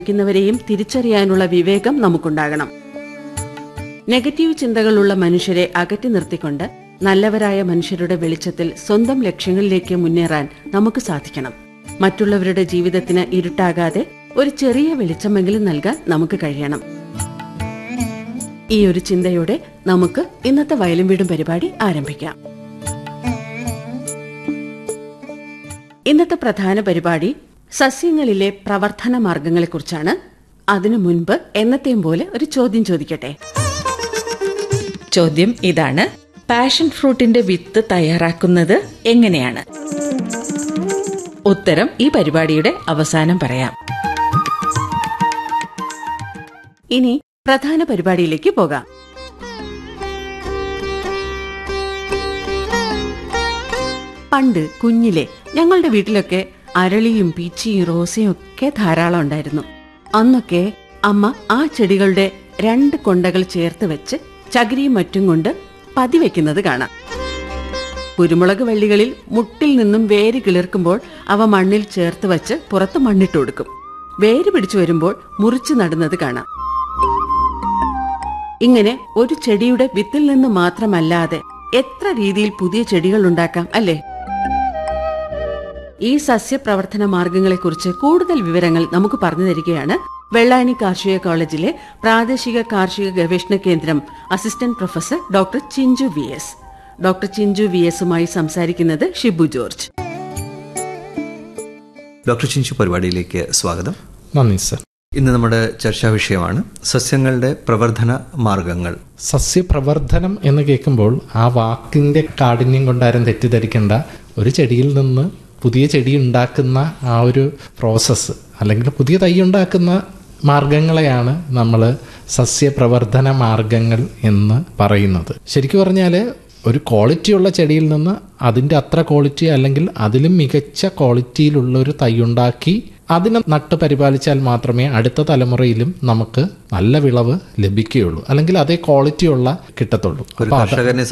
ക്കുന്നവരെയും തിരിച്ചറിയാനുള്ള വിവേകം നമുക്കുണ്ടാകണം നെഗറ്റീവ് ചിന്തകളുള്ള മനുഷ്യരെ അകറ്റി നിർത്തിക്കൊണ്ട് നല്ലവരായ മനുഷ്യരുടെ വെളിച്ചത്തിൽ സ്വന്തം ലക്ഷ്യങ്ങളിലേക്ക് മുന്നേറാൻ നമുക്ക് സാധിക്കണം മറ്റുള്ളവരുടെ ജീവിതത്തിന് ഇരുട്ടാകാതെ ഒരു ചെറിയ വെളിച്ചമെങ്കിലും നൽകാൻ നമുക്ക് കഴിയണം ഈ ഒരു ചിന്തയോടെ നമുക്ക് ഇന്നത്തെ വയലും വീടും പരിപാടി ആരംഭിക്കാം ഇന്നത്തെ പ്രധാന പരിപാടി സസ്യങ്ങളിലെ പ്രവർത്തന മാർഗങ്ങളെക്കുറിച്ചാണ് അതിനു മുൻപ് എന്നത്തെയും പോലെ ഒരു ചോദ്യം ചോദിക്കട്ടെ ചോദ്യം ഇതാണ് പാഷൻ ഫ്രൂട്ടിന്റെ വിത്ത് തയ്യാറാക്കുന്നത് എങ്ങനെയാണ് ഉത്തരം ഈ പരിപാടിയുടെ അവസാനം പറയാം ഇനി പ്രധാന പരിപാടിയിലേക്ക് പോകാം പണ്ട് കുഞ്ഞിലെ ഞങ്ങളുടെ വീട്ടിലൊക്കെ അരളിയും പീച്ചിയും റോസയും ഒക്കെ ധാരാളം ഉണ്ടായിരുന്നു അന്നൊക്കെ അമ്മ ആ ചെടികളുടെ രണ്ട് കൊണ്ടകൾ ചേർത്ത് വെച്ച് ചകിരിയും മറ്റും കൊണ്ട് പതിവെക്കുന്നത് കാണാം കുരുമുളക് വള്ളികളിൽ മുട്ടിൽ നിന്നും വേര് കിളിർക്കുമ്പോൾ അവ മണ്ണിൽ ചേർത്ത് വച്ച് പുറത്ത് മണ്ണിട്ട് കൊടുക്കും വേര് പിടിച്ചു വരുമ്പോൾ മുറിച്ചു നടുന്നത് കാണാം ഇങ്ങനെ ഒരു ചെടിയുടെ വിത്തിൽ നിന്ന് മാത്രമല്ലാതെ എത്ര രീതിയിൽ പുതിയ ചെടികൾ ഉണ്ടാക്കാം അല്ലേ ഈ സസ്യപ്രവർത്തന മാർഗങ്ങളെക്കുറിച്ച് കൂടുതൽ വിവരങ്ങൾ നമുക്ക് പറഞ്ഞു തരികയാണ് വെള്ളായണി കാർഷിക കോളേജിലെ പ്രാദേശിക കാർഷിക ഗവേഷണ കേന്ദ്രം assistant professor doctor Chinchu V S doctor Chinchu V എസുമായി സംസാരിക്കുന്നത് ഷിബു ജോർജ് ഡോക്ടർ ചിഞ്ചു പരിപാടിയിലേക്ക് സ്വാഗതം നന്ദി സർ ഇന്ന് നമ്മുടെ ചർച്ചാ വിഷയമാണ് സസ്യങ്ങളുടെ പ്രവർത്തന മാർഗങ്ങൾ സസ്യപ്രവർത്തനം എന്ന് കേൾക്കുമ്പോൾ ആ വാക്കിന്റെ കാഠിന്യം കൊണ്ടാരും തെറ്റിദ്ധരിക്കേണ്ട ഒരു ചെടിയിൽ നിന്ന് പുതിയ ചെടി ഉണ്ടാക്കുന്ന ആ ഒരു പ്രോസസ്സ് അല്ലെങ്കിൽ പുതിയ തൈ ഉണ്ടാക്കുന്ന മാർഗങ്ങളെയാണ് നമ്മൾ സസ്യപ്രവർത്തന മാർഗങ്ങൾ എന്ന് പറയുന്നത് ശരിക്കും പറഞ്ഞാൽ ഒരു ക്വാളിറ്റിയുള്ള ചെടിയിൽ നിന്ന് അതിൻ്റെ അത്ര ക്വാളിറ്റി അല്ലെങ്കിൽ അതിലും മികച്ച ക്വാളിറ്റിയിലുള്ള ഒരു തൈ ഉണ്ടാക്കി അതിനെ നട്ട് പരിപാലിച്ചാൽ മാത്രമേ അടുത്ത തലമുറയിലും നമുക്ക് നല്ല വിളവ് ലഭിക്കുകയുള്ളൂ അല്ലെങ്കിൽ അതേ ക്വാളിറ്റിയുള്ള കിട്ടത്തുള്ളൂ ഒരു അപ്പോൾ അത് കർഷകനെ